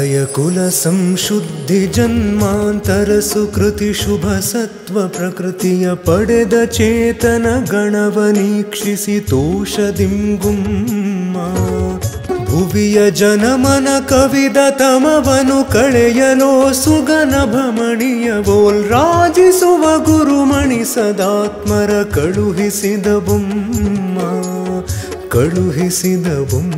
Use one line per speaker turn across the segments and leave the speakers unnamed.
ಲಯ ಕುಲ ಸಂಶುದ್ಧಿ ಜನ್ಮಾಂತರ ಸುಕೃತಿ ಶುಭ ಸತ್ವ ಪ್ರಕೃತಿಯ ಪಡೆದ ಚೇತನ ಗಣವನೀಕ್ಷಿಸಿ ತೋಷದಿಂಗುಮ್ಮ ಭುವಿಯ ಜನಮನ ಕವಿದ ತಮವನು ಕಳೆಯಲೋ ಸುಗನ ಭಮಣಿಯವೋಲ್ ರಾಜಿಸುವ ಗುರುಮಣಿ ಸದಾತ್ಮರ ಕಳುಹಿಸಿದ ಬೊಮ್ಮ ಕಳುಹಿಸಿದ ಬೊಮ್ಮ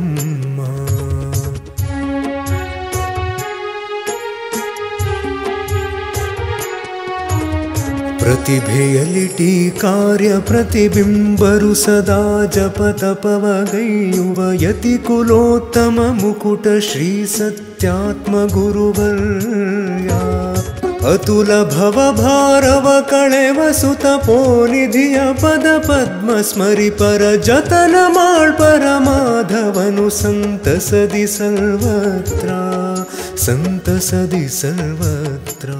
ಪ್ರತಿಭೆಯಲಿಟಿ ಕಾರ್ಯ ಪ್ರತಿಬಿಂಬರು ಸದಾ ಜಪ ತಪವಗೈಯುವ ಯತಿ ಕುಲೋತ್ತಮ ಮುಕುಟ ಶ್ರೀ ಸತ್ಯಾತ್ಮ ಗುರುವರ್ಯ ಅತುಲ ಭವ ಭಾರವ ಕಳೆವ ಸುತ ಪೋನಿಧಿಯ ಪದ ಪದ್ಮ ಸ್ಮರಿ ಪರ ಜತನ ಮಾಳ್ಪರ ಮಾಧವನು ಸಂತಸದಿ ಸರ್ವತ್ರ ಸಂತಸದಿ ಸರ್ವತ್ರ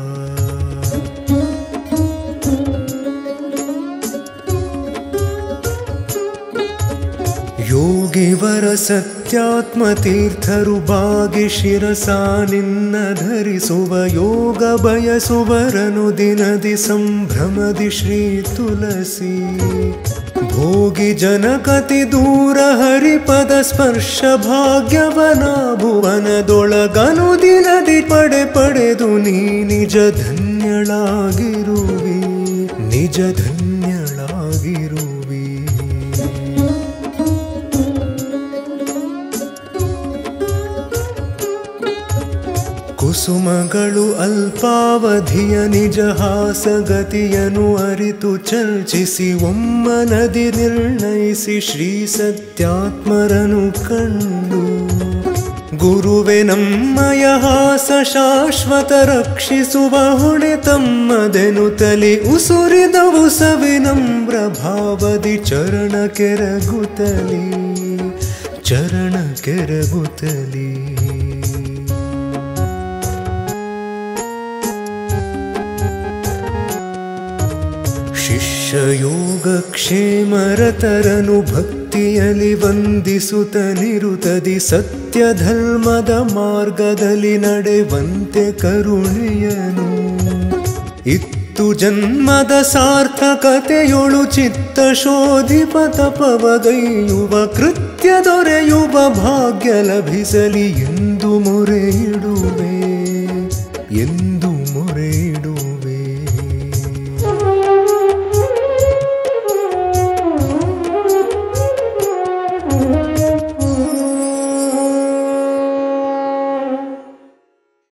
ಯೋಗಿವರ ಸತ್ಯಾತ್ಮ ತೀರ್ಥರು ಬಾಗಿ ಶಿರಸ ನಿನ್ನ ಧರಿಸುವ ಯೋಗ ಬಯಸುವರನು ದಿನದಿ ಸಂಭ್ರಮದಿ ಶ್ರೀ ತುಳಸಿ ಭೋಗಿ ಜನಕತಿ ದೂರ ಹರಿಪದ ಸ್ಪರ್ಶ ಭಾಗ್ಯವನ ಭುವನದೊಳಗನು ದಿನದಿ ಪಡೆ ಪಡೆದು ನೀ ನಿಜ ಧನ್ಯಳಾಗಿರುವಿ ನಿಜ ಧನ್ಯಳಾಗಿರುವಿ ಕುಸುಮಗಳು ಅಲ್ಪಾವಧಿಯ ನಿಜ ಹಾಸಗತಿಯನು ಅರಿತು ಚರ್ಚಿಸಿ ಒಮ್ಮನದಿ ನಿರ್ಣಯಿಸಿ ಶ್ರೀ ಸತ್ಯಾತ್ಮರನು ಕಂಡು ಗುರುವೆ ನಮ್ಮಯ ಹಾಸ ಶಾಶ್ವತ ರಕ್ಷಿಸುವ ಹೊಣೆ ತಮ್ಮದೆನು ತಲಿ ಉಸುರಿದವು ಸವಿನಮ್ರ ಭಾವದಿ ಚರಣ ಕೆರಗುತ್ತಲಿ ಚರಣ ಕೆರಗುತ್ತಲಿ ಶಿಷ್ಯ ಯೋಗ ಕ್ಷೇಮರತರನು ಭಕ್ತಿಯಲಿ ವಂದಿಸುತ್ತ ನಿರುತದಿ ಸತ್ಯ ಧರ್ಮದ ಮಾರ್ಗದಲ್ಲಿ ನಡೆವಂತೆ ಕರುಣೆಯನು ಇತ್ತು ಜನ್ಮದ ಸಾರ್ಥಕತೆಯೊಳು ಚಿತ್ತ ಶೋಧಿಪ ತಪವಗೈಯುವ ಕೃತ್ಯ ದೊರೆಯುವ ಭಾಗ್ಯ ಲಭಿಸಲಿ ಎಂದು ಮೊರೆ ಇಡುವೆ